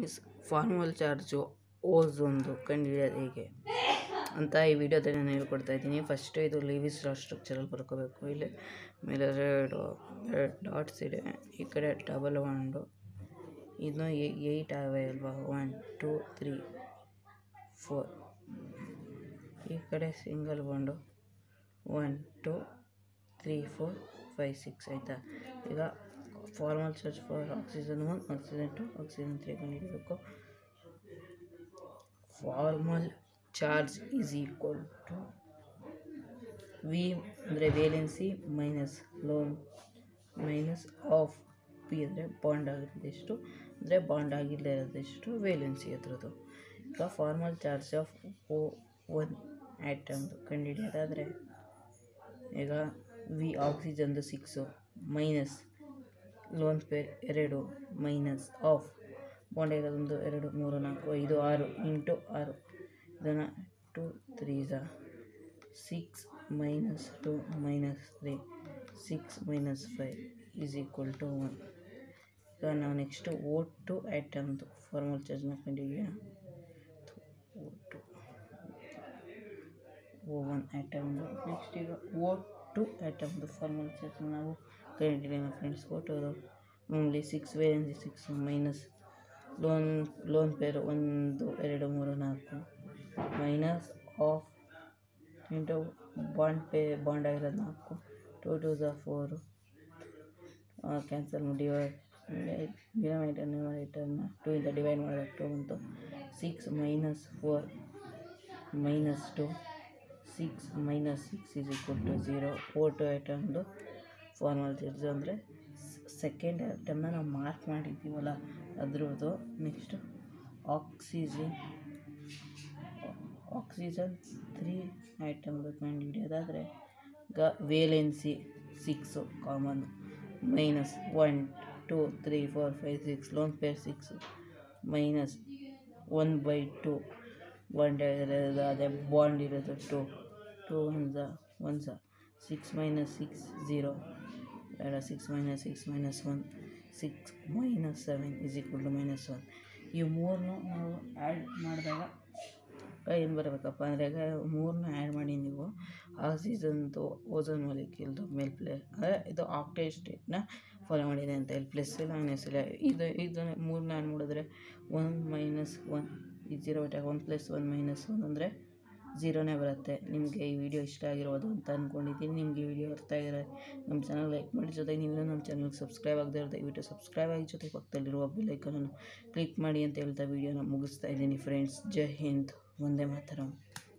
friends formal charge ಓಝೋನ್ದು ಕಂಡುಹಿಡಿಯೋದು ಹೇಗೆ ಅಂತ ಈ ವಿಡಿಯೋದಲ್ಲಿ ನಾನು ಹೇಳ್ಕೊಡ್ತಾ ಇದ್ದೀನಿ ಫಸ್ಟು ಇದು ಲಿವಿಸ್ ರಾ ಸ್ಟ್ರಕ್ಚರಲ್ಲಿ ಬರ್ಕೋಬೇಕು ಇಲ್ಲಿ ಮೇಲೆ ಎರಡು ಎರಡು ಡಾಟ್ಸ್ ಇದೆ ಈ ಕಡೆ ಡಬಲ್ ಒಂದು ಇನ್ನು ಏಯ್ಟ್ ಆವೆ ಅಲ್ವಾ ಒನ್ ಟೂ ತ್ರೀ ಫೋರ್ ಈ ಕಡೆ single bond one two three four five six ಆಯಿತಾ ಈಗ formal charge for oxygen one oxygen two oxygen three ಕಂಡುಹಿಡಬೇಕು formal charge is equal to V ಅಂದರೆ valency minus lone minus of P ಅಂದರೆ bond ಆಗಿರೋದು ಎಷ್ಟು ಅಂದರೆ ಬಾಂಡ್ ಆಗಿಲ್ಲದೆ ಇರೋದು ಎಷ್ಟು ವೇಲೆನ್ಸಿ ಅದ್ರದ್ದು ಈಗ formal charge of O one ಆ್ಯಟಮ್ದು ಕಂಡುಹಿಡಿಯೋದಾದರೆ ಈಗ ವಿ ಆಕ್ಸಿಜನ್ದು ಸಿಕ್ಸು ಮೈನಸ್ ಲೋನ್ ಪೇರ್ ಎರಡು ಮೈನಸ್ ಆಫ್ ಬಾಂಡ್ ಇರೋದೊಂದು ಎರಡು ಮೂರು ನಾಲ್ಕು ಐದು ಆರು ಇಂಟು ಆರು ಇದನ್ನು ಟು ತ್ರೀ ಝ six minus two minus three six minus five is equal to one ಈಗ ನಾವು ನೆಕ್ಸ್ಟು ಓ ಟು ಆ್ಯಟಮ್ದು ಫಾರ್ಮಲ್ ಚಾರ್ಜ್ನ ಕಂಡುಹಿಡಿಯೋಣ ಓ ಟು ಓ ಒನ್ ಆ್ಯಟಮ್ದು ನೆಕ್ಸ್ಟ್ ಈಗ ಓ ಟು ಆ್ಯಟಮ್ದು ಫಾರ್ಮಲ್ ಚಾರ್ಜ್ನ ನಾವು ಕಂಡುಹಿಡಿಯೋಣ ಫ್ರೆಂಡ್ಸ್ ಓ two only six valency six minus lone lone pair ಒಂದು ಎರಡು ಮೂರು ನಾಲ್ಕು minus of into bond pair bond ಆಗಿರೋದು ನಾಲ್ಕು ಟು ಟು ಝ ಫೋರು ಕ್ಯಾನ್ಸಲ್ ಡಿವೈಡ್ ಡಿನೋಮಿನೇಟರ್ ನ್ಯೂಮರೇಟರ್ನ ಟೂ ಇಂದ ಡಿವೈಡ್ ಮಾಡಿದಾಗ ಟು ಬಂತು six minus four minus two six minus six is equal to zero four two ಐಟಮ್ದು ಫಾರ್ಮಲ್ ಚಾರ್ಜ್ ಅಂದರೆ second ಐಟಮ್ನ ನಾವು ಮಾರ್ಕ್ ಮಾಡಿದ್ದೀವಲ್ಲ ಅದ್ರದ್ದು ನೆಕ್ಸ್ಟು ಆಕ್ಸಿಜನ್ ಆಕ್ಸಿಜನ್ ತ್ರೀ ಐಟಮ್ದು ಕಂಡುಹಿಡಿಯೋದಾದರೆ ಗ valency six common minus one two three four five six lone pair six minus one by two bond ಇರೋದು ಅದೇ ಬಾಂಡ್ ಇರೋದು ಟು ಟು ಒನ್ ಝ ಒನ್ ಝ ಸಿಕ್ಸ್ ಮೈನಸ್ ಸಿಕ್ಸ್ ಝೀರೋ ಬೇಡ six minus six minus one six minus seven is equal to minus one ಈ ಮೂರನ್ನು ನಾವು add ಮಾಡಿದಾಗ ಏನು ಬರಬೇಕಪ್ಪ ಅಂದರೆ ಈಗ ಮೂರನ್ನ ಆ್ಯಡ್ ಮಾಡಿ ನೀವು ಆಕ್ಸಿಜನ್ದು ಓಝೋನ್ ಮಾಲಿಕ್ಯೂಲ್ದು ಮೇಲ್ ಪ್ಲೇ ಅಂದರೆ ಇದು ಆಕ್ಟೇಜ್ ಸ್ಟೇಟ್ನ ಫಾಲೋ ಮಾಡಿದೆ ಅಂತ ಹೇಳಿ ಪ್ಲಸ್ ಇಲ್ಲ ಮೈನಸ್ ಇಲ್ಲ ಇದು ಇದನ್ನು ಮೂರನ್ನ ಆ್ಯಡ್ ಮಾಡಿದ್ರೆ ಒನ್ ಮೈನಸ್ ಒನ್ ಈ ಜೀರೋ ಬಿಟ್ಟಾಗ one plus one minus one ಅಂದರೆ ಝೀರೋನೇ ಬರುತ್ತೆ ನಿಮಗೆ ಈ ವಿಡಿಯೋ ಇಷ್ಟ ಆಗಿರ್ಬೋದು ಅಂತ ಅಂದ್ಕೊಂಡಿದ್ದೀನಿ ನಿಮಗೆ ಈ ವಿಡಿಯೋ ಅರ್ಥ ಆಗಿರೋ ನಮ್ಮ ಚಾನಲ್ ಲೈಕ್ ಮಾಡಿ ಜೊತೆಗೆ ನೀವು ನಮ್ಮ ಚಾನಲ್ಗೆ ಸಬ್ಸ್ಕ್ರೈಬ್ ಆಗದೆ ಇರೋ ದಯವಿಟ್ಟು ಸಬ್ಸ್ಕ್ರೈಬ್ ಆಗಿ ಜೊತೆ ಪಕ್ಕದಲ್ಲಿರುವ ಬೆಲ್ಲೈಕನನ್ನು ಕ್ಲಿಕ್ ಮಾಡಿ ಅಂತ ಹೇಳ್ತಾ ವಿಡಿಯೋನ ಮುಗಿಸ್ತಾ ಇದ್ದೀನಿ ಫ್ರೆಂಡ್ಸ್ ಜೈ ಹಿಂದ್ ಒಂದೇ ಮಾತರಂ